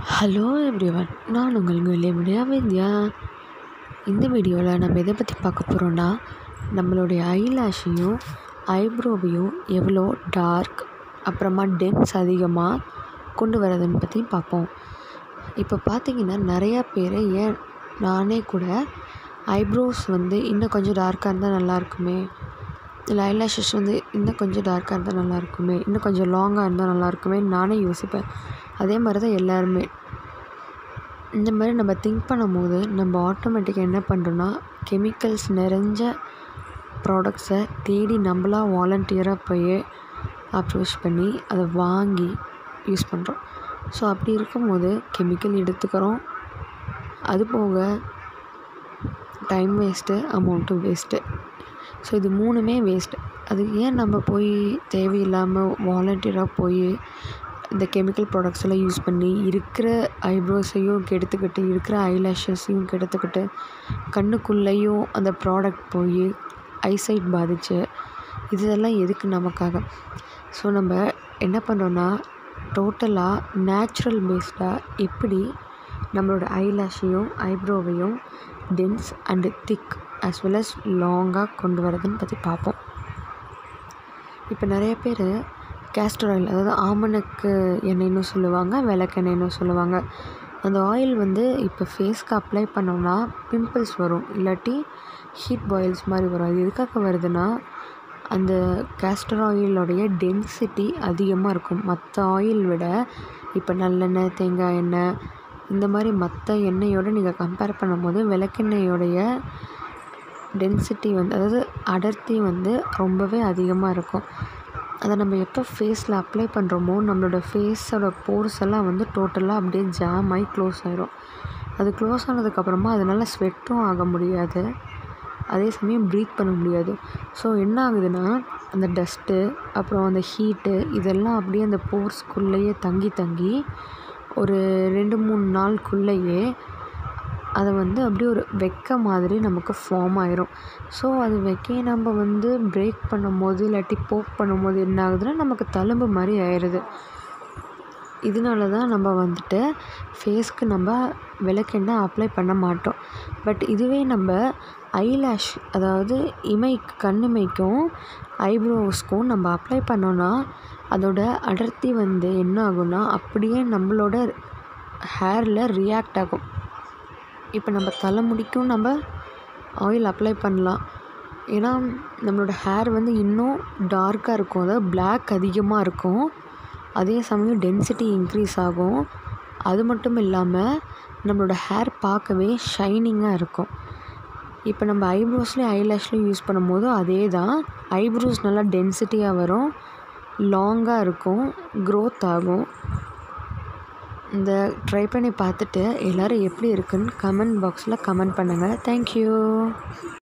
hello everyone நான் உங்கள் நிலைமுடியா வித்யா இந்த வீடியோவில் நம்ம எதை பற்றி பார்க்க போகிறோன்னா நம்மளுடைய ஐலாஷையும் ஐப்ரோவையும் எவ்வளோ டார்க் அப்புறமா டென்ஸ் அதிகமாக கொண்டு வரதுன்னு பற்றி பார்ப்போம் இப்போ பார்த்தீங்கன்னா நிறையா பேர் ஏன் நானே கூட ஐப்ரோஸ் வந்து இன்னும் கொஞ்சம் டார்க்காக இருந்தால் நல்லாயிருக்குமே இல்லை ஐலாஷஸ் வந்து இன்னும் கொஞ்சம் டார்க்காக இருந்தால் நல்லாயிருக்குமே இன்னும் கொஞ்சம் லாங்காக இருந்தால் நல்லாயிருக்குமே நானே யோசிப்பேன் அதே மாதிரி தான் எல்லாருமே இந்த மாதிரி நம்ம திங்க் பண்ணும்போது நம்ம ஆட்டோமேட்டிக்காக என்ன பண்ணுறோன்னா கெமிக்கல்ஸ் நிறைஞ்ச ப்ராடக்ட்ஸை தேடி நம்மளா வாலண்டியராக போய் அப்ரோச் பண்ணி அதை வாங்கி யூஸ் பண்ணுறோம் ஸோ அப்படி இருக்கும்போது கெமிக்கல் எடுத்துக்கிறோம் அது போக டைம் வேஸ்ட்டு அமௌண்ட்டும் வேஸ்ட்டு ஸோ இது மூணுமே வேஸ்ட் அது ஏன் நம்ம போய் தேவையில்லாமல் வாலண்டியராக போய் இந்த கெமிக்கல் ப்ராடக்ட்ஸ் எல்லாம் யூஸ் பண்ணி இருக்கிற ஐப்ரோஸையும் கெடுத்துக்கிட்டு இருக்கிற ஐலாஷஸையும் கெடுத்துக்கிட்டு கண்ணுக்குள்ளேயும் அந்த ப்ராடக்ட் போய் ஐசைட் பாதிச்சு இதெல்லாம் எதுக்கு நமக்காக ஸோ நம்ம என்ன பண்ணுறோன்னா டோட்டலாக நேச்சுரல் பேஸ்டாக எப்படி நம்மளோட ஐலாஷையும் ஐப்ரோவையும் dense and thick as well as லாங்காக கொண்டு வரதுன்னு பற்றி பார்ப்போம் இப்போ நிறைய பேர் கேஸ்டர் ஆயில் அதாவது ஆமணக்கு எண்ணெய்னு சொல்லுவாங்க விளக்கெண்ணெய்னு சொல்லுவாங்க அந்த ஆயில் வந்து இப்போ ஃபேஸ்க்கு அப்ளை பண்ணோம்னா பிம்பிள்ஸ் வரும் இல்லாட்டி ஹீட் பாயில்ஸ் மாதிரி வரும் அது எதுக்காக வருதுன்னா அந்த கேஸ்டர் ஆயிலோடைய டென்சிட்டி அதிகமாக இருக்கும் மற்ற ஆயில் விட இப்போ நல்லெண்ணெய் தேங்காய் எண்ணெய் இந்த மாதிரி மற்ற எண்ணெயோடு நீங்கள் கம்பேர் பண்ணும்போது விளக்கெண்ணெயோடைய டென்சிட்டி வந்து அதாவது அடர்த்தி வந்து ரொம்பவே அதிகமாக இருக்கும் அதை நம்ம எப்போ ஃபேஸில் அப்ளை பண்ணுறோமோ நம்மளோட ஃபேஸோட போர்ஸ் எல்லாம் வந்து டோட்டலாக அப்படியே ஜாம் ஆகி க்ளோஸ் ஆயிரும் அது க்ளோஸ் ஆனதுக்கப்புறமா அதனால் ஸ்வெட்டும் ஆக முடியாது அதே சமயம் ப்ரீத் பண்ண முடியாது ஸோ என்ன ஆகுதுன்னா அந்த டஸ்ட்டு அப்புறம் அந்த ஹீட்டு இதெல்லாம் அப்படியே அந்த போர்ஸ்குள்ளேயே தங்கி தங்கி ஒரு ரெண்டு மூணு நாளுக்குள்ளேயே அதை வந்து அப்படியே ஒரு வெக்க மாதிரி நமக்கு ஃபார்ம் ஆயிரும் ஸோ அது வெக்கையை நம்ம வந்து பிரேக் பண்ணும்போது இல்லாட்டி போக் பண்ணும்போது என்ன ஆகுதுன்னா நமக்கு தழும்பு மாதிரி ஆயிடுது இதனால தான் நம்ம வந்துட்டு ஃபேஸ்க்கு நம்ம விளக்கெண்ணெய் அப்ளை பண்ண மாட்டோம் பட் இதுவே நம்ம ஐலாஷ் அதாவது இமை கண்ணிமைக்கும் ஐப்ரோஸ்க்கும் நம்ம அப்ளை பண்ணோன்னா அதோட அடர்த்தி வந்து என்ன ஆகும்னா அப்படியே நம்மளோட ஹேரில் ரியாக்ட் ஆகும் இப்போ நம்ம தலைமுடிக்கும் நம்ம ஆயில் அப்ளை பண்ணலாம் ஏன்னா நம்மளோட ஹேர் வந்து இன்னும் டார்க்காக இருக்கும் அதாவது பிளாக் அதிகமாக இருக்கும் அதே சமயம் டென்சிட்டி இன்க்ரீஸ் ஆகும் அது மட்டும் இல்லாமல் நம்மளோட ஹேர் பார்க்கவே ஷைனிங்காக இருக்கும் இப்போ நம்ம ஐப்ரோஸ்லேயும் ஐலாஷ்லேயும் யூஸ் பண்ணும்போது அதே தான் ஐப்ரோஸ் நல்லா டென்சிட்டியாக வரும் லாங்காக இருக்கும் க்ரோத் ஆகும் இந்த ட்ரை பண்ணி பார்த்துட்டு எல்லோரும் எப்படி இருக்குன்னு கமெண்ட் பாக்ஸில் கமெண்ட் பண்ணுங்கள் தேங்க்யூ